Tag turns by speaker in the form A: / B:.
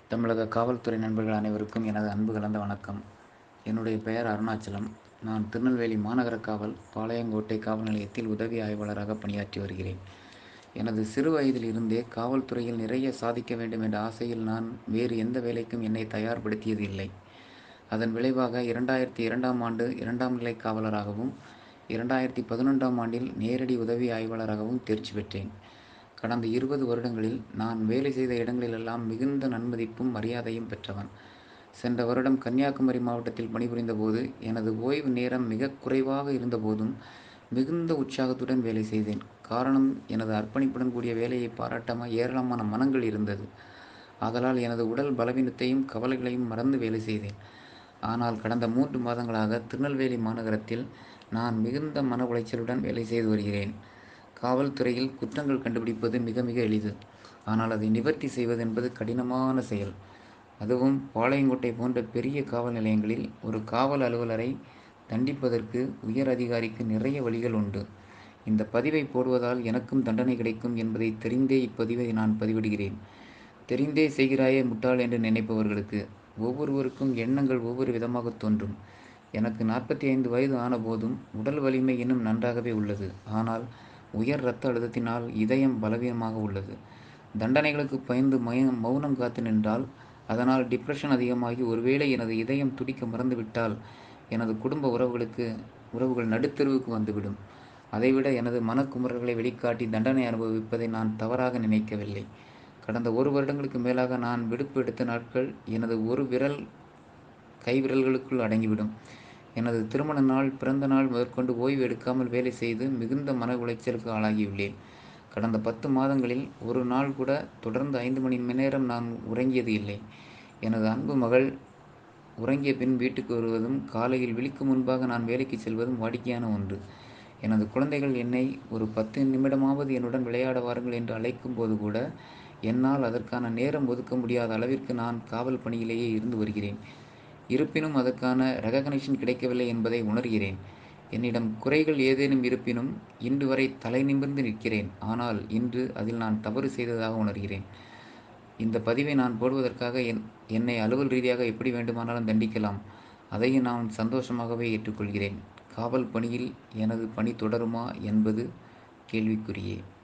A: தமிழக காவல்துறை நண்பர்கள் அனைவருக்கும் எனது அன்பு கலந்த வணக்கம் என்னுடைய பெயர் அருணாச்சலம் நான் திருநெல்வேலி மாநகர காவல் பாளையங்கோட்டை காவல் நிலையத்தில் உதவி ஆய்வாளராக பணியாற்றி வருகிறேன் எனது சிறு வயதில் இருந்தே காவல்துறையில் நிறைய சாதிக்க வேண்டும் என்ற ஆசையில் நான் வேறு எந்த வேலைக்கும் என்னை தயார்படுத்தியது இல்லை அதன் விளைவாக இரண்டாயிரத்தி இரண்டாம் ஆண்டு இரண்டாம் நிலை காவலராகவும் இரண்டாயிரத்தி பதினொன்றாம் ஆண்டில் நேரடி உதவி ஆய்வாளராகவும் தேர்ச்சி பெற்றேன் கடந்த இருபது வருடங்களில் நான் வேலை செய்த இடங்களிலெல்லாம் மிகுந்த நன்மதிப்பும் மரியாதையும் பெற்றவன் சென்ற வருடம் கன்னியாகுமரி மாவட்டத்தில் பணிபுரிந்த போது எனது ஓய்வு நேரம் மிக குறைவாக இருந்தபோதும் மிகுந்த உற்சாகத்துடன் வேலை செய்தேன் காரணம் எனது அர்ப்பணிப்புடன் கூடிய வேலையை பாராட்டாம ஏராளமான மனங்கள் இருந்தது ஆதலால் எனது உடல் பலவீனத்தையும் கவலைகளையும் மறந்து வேலை செய்தேன் ஆனால் கடந்த மூன்று மாதங்களாக திருநெல்வேலி மாநகரத்தில் நான் மிகுந்த மன உளைச்சலுடன் வேலை செய்து வருகிறேன் காவல்துறையில் குற்றங்கள் கண்டுபிடிப்பது மிக மிக எளிது ஆனால் அதை நிவர்த்தி செய்வது என்பது கடினமான செயல் அதுவும் பாளையங்கோட்டை போன்ற பெரிய காவல் நிலையங்களில் ஒரு காவல் அலுவலரை தண்டிப்பதற்கு உயர் அதிகாரிக்கு நிறைய வழிகள் உண்டு இந்த பதிவை போடுவதால் எனக்கும் தண்டனை கிடைக்கும் என்பதை தெரிந்தே இப்பதிவை நான் பதிவிடுகிறேன் தெரிந்தே செய்கிறாயே முட்டாள் என்று நினைப்பவர்களுக்கு ஒவ்வொருவருக்கும் எண்ணங்கள் ஒவ்வொரு விதமாக தோன்றும் எனக்கு நாற்பத்தி ஐந்து வயது ஆன போதும் உடல் வலிமை இன்னும் நன்றாகவே உள்ளது ஆனால் உயர் இரத்த அழுத்தத்தினால் இதயம் பலவீனமாக உள்ளது தண்டனைகளுக்கு பயந்து மய மௌனம் காத்து நின்றால் அதனால் டிப்ரெஷன் அதிகமாகி ஒருவேளை எனது இதயம் துடிக்க மறந்துவிட்டால் எனது குடும்ப உறவுகளுக்கு உறவுகள் நடுத்தெருவுக்கு வந்துவிடும் அதைவிட எனது மனக்குமுறல்களை வெளிக்காட்டி தண்டனை அனுபவிப்பதை நான் தவறாக நினைக்கவில்லை கடந்த ஒரு வருடங்களுக்கு மேலாக நான் விடுப்பு எடுத்த நாட்கள் எனது ஒரு விரல் கை விரல்களுக்குள் அடங்கிவிடும் எனது திருமண நாள் பிறந்த நாள் முதற்கொண்டு ஓய்வு எடுக்காமல் வேலை செய்து மிகுந்த மன உளைச்சலுக்கு ஆளாகியுள்ளேன் கடந்த பத்து மாதங்களில் ஒரு நாள் கூட தொடர்ந்து ஐந்து மணி நேரம் நான் உறங்கியது இல்லை எனது அன்பு மகள் உறங்கிய பின் வீட்டுக்கு வருவதும் காலையில் விழிக்கும் முன்பாக நான் வேலைக்கு செல்வதும் வாடிக்கையான ஒன்று எனது குழந்தைகள் என்னை ஒரு பத்து நிமிடமாவது என்னுடன் விளையாட வாருங்கள் என்று அழைக்கும் போது கூட என்னால் அதற்கான நேரம் ஒதுக்க முடியாத அளவிற்கு நான் காவல் பணியிலேயே இருந்து வருகிறேன் இருப்பினும் அதற்கான ரெகக்னிஷன் கிடைக்கவில்லை என்பதை உணர்கிறேன் என்னிடம் குறைகள் ஏதேனும் இருப்பினும் இன்று வரை தலை நிமிர்ந்து நிற்கிறேன் ஆனால் இன்று அதில் நான் தவறு செய்ததாக உணர்கிறேன் இந்த பதிவை நான் போடுவதற்காக என் என்னை அலுவல் ரீதியாக எப்படி வேண்டுமானாலும் தண்டிக்கலாம் அதையும் நான் சந்தோஷமாகவே ஏற்றுக்கொள்கிறேன் காவல் பணியில் எனது பணி தொடருமா என்பது கேள்விக்குறியே